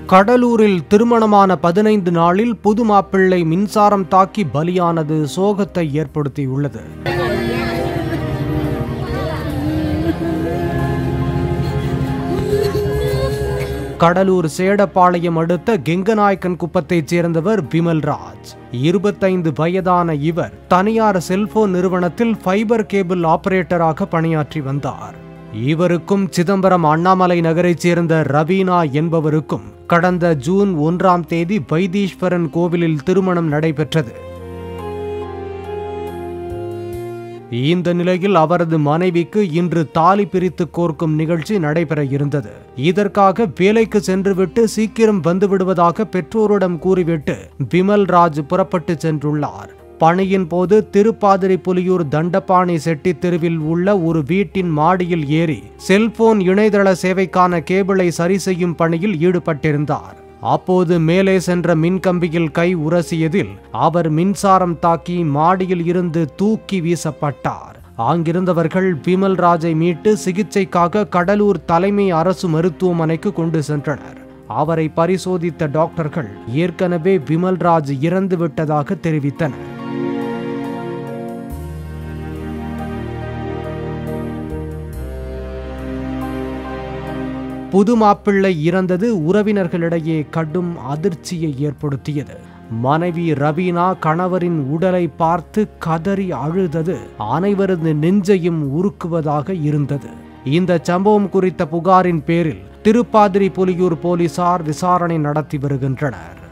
கடலூரில் திருமணமான பதினைந்து நாளில் புது மாப்பிள்ளை மின்சாரம் தாக்கி பலியானது சோகத்தை ஏற்படுத்தியுள்ளது கடலூர் சேடப்பாளையம் அடுத்த கெங்கநாயக்கன் குப்பத்தைச் சேர்ந்தவர் விமல்ராஜ் இருபத்தைந்து வயதான இவர் தனியார் செல்போன் நிறுவனத்தில் ஃபைபர் கேபிள் ஆபரேட்டராக பணியாற்றி வந்தார் இவருக்கும் சிதம்பரம் அண்ணாமலை நகரைச் சேர்ந்த ரவீனா என்பவருக்கும் கடந்த ஜூன் ஒன்றாம் தேதி வைத்தீஸ்வரன் கோவிலில் திருமணம் நடைபெற்றது இந்த நிலையில் அவரது மனைவிக்கு இன்று தாலி பிரித்து கோர்க்கும் நிகழ்ச்சி நடைபெற இருந்தது இதற்காக வேலைக்கு சென்றுவிட்டு சீக்கிரம் வந்துவிடுவதாக பெற்றோரிடம் கூறிவிட்டு விமல்ராஜ் புறப்பட்டு சென்றுள்ளார் பணியின் போது திருப்பாதிரி புலியூர் தண்டபாணி செட்டி தெருவில் உள்ள ஒரு வீட்டின் மாடியில் ஏறி செல்போன் இணையதள சேவைக்கான கேபிளை சரி செய்யும் பணியில் ஈடுபட்டிருந்தார் அப்போது மேலே சென்ற மின்கம்பியில் கை உரசியதில் அவர் மின்சாரம் தாக்கி மாடியில் இருந்து தூக்கி வீசப்பட்டார் அங்கிருந்தவர்கள் விமல்ராஜை மீட்டு சிகிச்சைக்காக கடலூர் தலைமை அரசு மருத்துவமனைக்கு கொண்டு சென்றனர் அவரை பரிசோதித்த டாக்டர்கள் ஏற்கனவே விமல்ராஜ் இறந்து விட்டதாக தெரிவித்தனர் புது மாப்பிள்ளை இறந்தது உறவினர்களிடையே கடும் அதிர்ச்சியை ஏற்படுத்தியது மனைவி ரவீனா கணவரின் உடலை பார்த்து கதறி அழுதது அனைவரது நெஞ்சையும் உருக்குவதாக இருந்தது இந்த சம்பவம் குறித்த புகாரின் பேரில் திருப்பாதிரி புலியூர் போலீசார் விசாரணை நடத்தி வருகின்றனர்